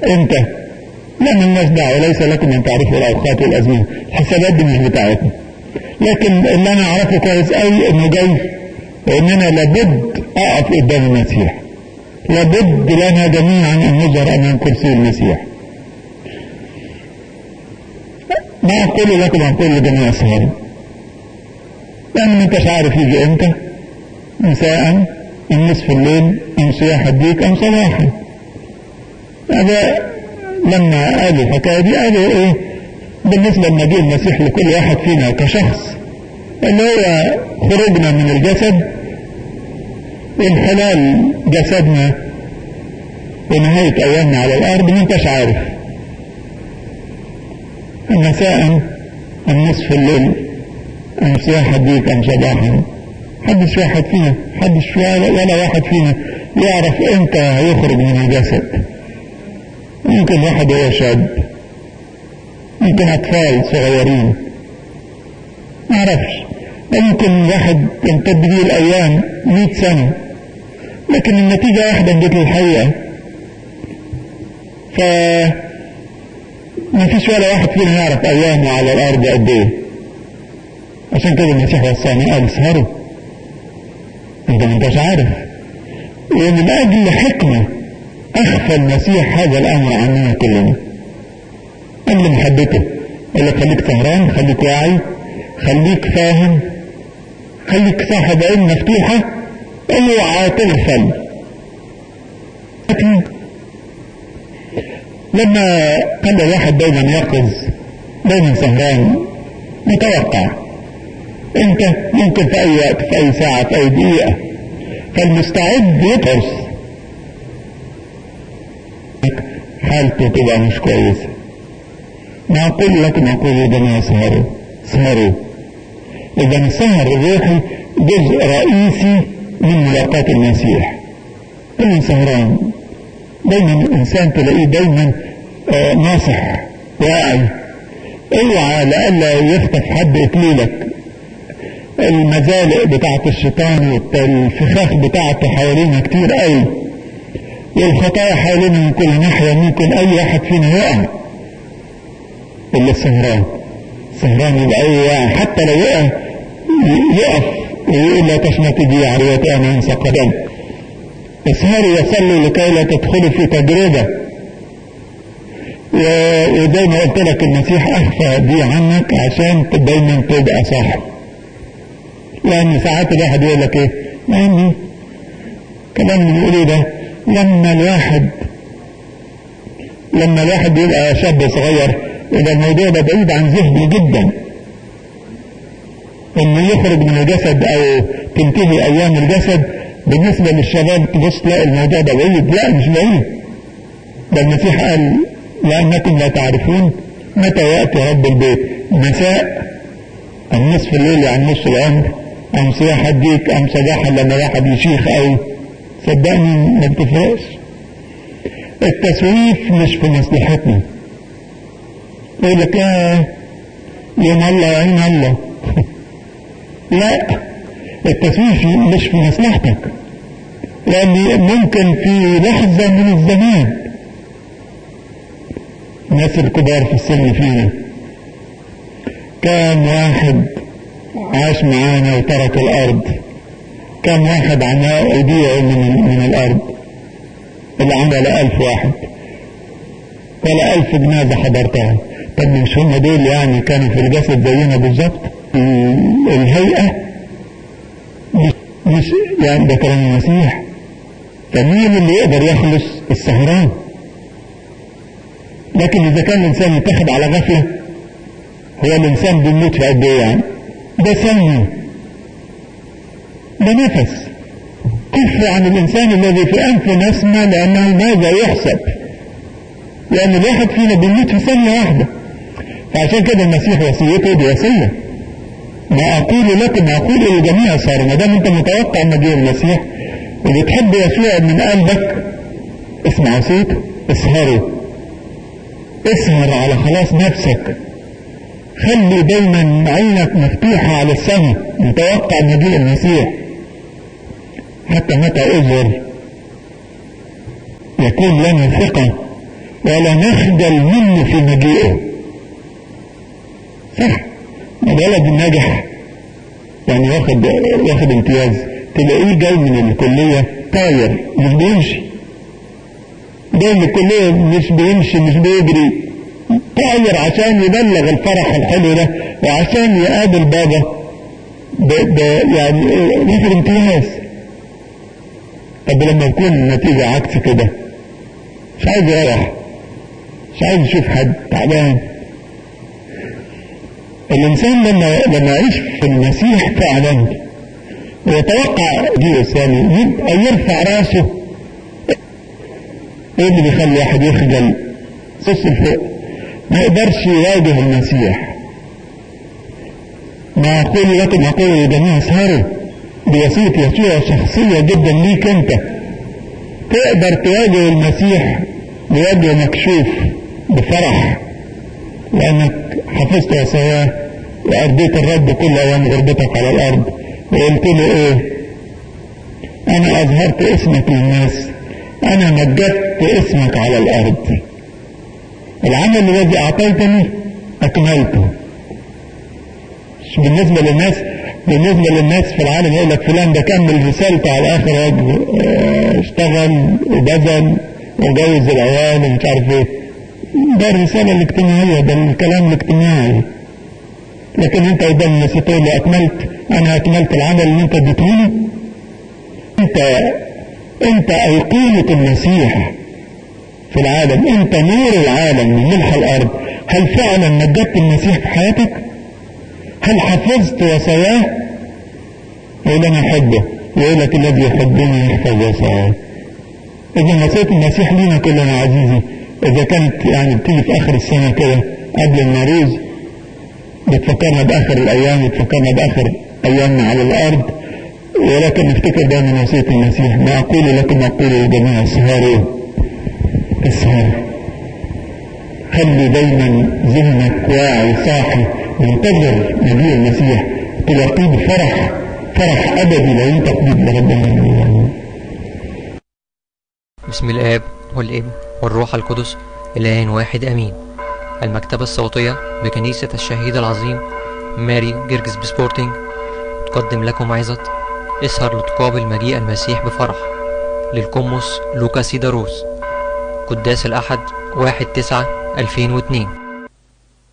امتى لا مالناش دعوة ليس لكم أن تعرفوا الأوقات والأزمنة الحسابات دي مش بتاعتنا لكن اللي أنا أعرفه كويس قوي إنه جاي وإن أنا لابد أقف قدام المسيح لابد لنا جميعا أن نظهر أمام كرسي المسيح ما أقول لكم أقول لجميع الصغار لأن ما أنتش عارف يجي إمتى مساء أم نصف الليل أم صياح الديك أم صباحا هذا لما قالوا الحكاية دي قالوا إيه بالنسبة لمجيء المسيح لكل واحد فينا كشخص اللي هو خروجنا من الجسد انحلال جسدنا ونهاية أيامنا على الأرض ما أنتش عارف مساء أم نصف الليل أم صياح الديك أم صباحا حدش واحد فينا حدش ولا واحد فينا يعرف امتى هيخرج من الجسد ممكن واحد هو شاب ممكن أطفال صغيرين ما أعرفش ممكن واحد تمتد بيه الأيام مئة سنة لكن النتيجة واحدة جت الحقيقة ف ما فيش ولا واحد فينا يعرف أيامه على الأرض قد إيه عشان كده المسيح وصاني قال اسهروا أنت ما أنتش عارف ومن أجل حكمة أخفى المسيح هذا الأمر عننا كلنا أجل محبته قال لك خليك سهران خليك واعي خليك فاهم خليك صاحب عين مفتوحة اوعى تغفل لما كان الواحد دايما يقظ دايما سهران متوقع انت ممكن في اي وقت في اي ساعة في اي دقيقة فالمستعد يطرس حالته تبقى مش كويسة ما أقول لكم أقول لجميع سهروا سهروا إذا السهر الروحي جزء رئيسي من ملاقاة المسيح كل سهران دايما الإنسان تلاقيه دايما آه ناصح واعي اوعى لألا يخطف حد إكليلك المزالق بتاعت الشيطان والفخاخ بتاعته حوالينا كتير قوي والخطايا حوالينا من كل ناحية ممكن أي واحد فينا يقع إلا السهران السهران يبقى أي واحد حتى لو وقع يقف ويقول لا تشمت بي عريتي أنا أنسى قدم اسهروا وصلوا لكي لا تدخلوا في تجربة وزي ما قلت لك المسيح أخفى دي عنك عشان دايما تبقى صاحب لأن ساعات الواحد يقول لك إيه يعني كلام اللي بيقولوا ده لما الواحد لما الواحد يبقى شاب صغير يبقى الموضوع ده بعيد عن ذهنه جدا انه يخرج من الجسد او تنتهي ايام الجسد بالنسبه للشباب تبص تلاقي الموضوع ده بعيد لا مش بعيد ده المسيح قال لانكم لا تعرفون متى ياتي رب البيت مساء ام نصف الليل عن نصف العمر ام صياح الديك ام صباحا لما واحد يشيخ قوي صدقني ما بتفرقش التسويف مش في مصلحتنا يقول لك لا يوم الله وعين الله لا التسويف مش في مصلحتك لأن ممكن في لحظة من الزمان الناس الكبار في السن فينا كان واحد عاش معانا وترك الأرض كم واحد عمال يبيعوا من, من الأرض اللي عمل ألف واحد ولا ألف جنازة حضرتها طب مش هم دول يعني كانوا في الجسد زينا بالظبط الهيئة مش يعني ده كلام المسيح فمين اللي يقدر يخلص السهران لكن إذا كان الإنسان يتخذ على غفلة هو الإنسان بيموت في قد إيه يعني ده سمي ده نفس كف عن الإنسان الذي في أنف نسمة لأنه ماذا يحسب لأن الواحد فينا بيموت في ثانية واحدة فعشان كده المسيح وصيته دي وصية ما أقول لكم أقول للجميع صار ما دام أنت متوقع مجيء المسيح وبتحب يسوع من قلبك اسمع صوته اسهروا اسهر على خلاص نفسك خلي دايما عينك مفتوحة على السماء متوقع مجيء المسيح حتى متى أظهر يكون لنا ثقة ولا نخجل منه في مجيئه صح الولد الناجح يعني واخد واخد امتياز تلاقيه جاي من الكلية طاير مش بيمشي جاي من الكلية مش بيمشي مش بيجري طاير عشان يبلغ الفرح الحلو ده وعشان يقابل بابا ب ب يعني واخد امتياز طب لما يكون النتيجة عكس كده مش عايز يريح مش عايز يشوف حد تعبان الإنسان لما لما يعيش في المسيح فعلا ويتوقع دي ثاني يبقى يرفع راسه ايه اللي بيخلي واحد يخجل صص الفوق ما يقدرش يواجه المسيح ما أقول لكم أقول لجميع سهروا بوسيلة يسوع شخصية جدا ليك أنت تقدر تواجه المسيح بوجه مكشوف بفرح لأنك حفظت وصاياه وأرضيت الرب كل أيام غربتك على الأرض وقلت له إيه أنا أظهرت اسمك للناس أنا مجدت اسمك على الأرض العمل الذي أعطيتني أكملته مش بالنسبة للناس بالنسبة للناس في العالم يقول لك فلان ده كمل رسالته على آخر وجه اه اشتغل وبذل وجوز العيال ومش عارف ايه ده الرسالة الاجتماعية ده الكلام الاجتماعي لكن انت قدام الناس تقول لي اكملت انا اكملت العمل اللي انت اديتهوني انت انت ايقونة المسيح في العالم انت نور العالم من ملح الارض هل فعلا مجدت المسيح في حياتك هل حفظت وصاياه يقول انا احبه يقول لك الذي يحبني يحفظ وصاياه اذا وصيه المسيح لينا كلنا عزيزي اذا كانت يعني بتيجي في اخر السنه كده قبل النوروز بتفكرنا باخر الايام بتفكرنا باخر ايامنا على الارض ولكن نفتكر دائما وصيه المسيح ما اقول لكم اقول للجميع اسهروا اسهر خلي دايما ذهنك واعي صاحي منتظر مجيء المسيح تلاقيه بفرح فرح ابدي لا ينطق لربنا بسم الآب والابن والروح القدس إله واحد أمين المكتبة الصوتية بكنيسة الشهيد العظيم ماري جرجس بسبورتنج تقدم لكم عظة اسهر لتقابل مجيء المسيح بفرح للقمص لوكا سيداروس قداس الأحد واحد تسعة ألفين واتنين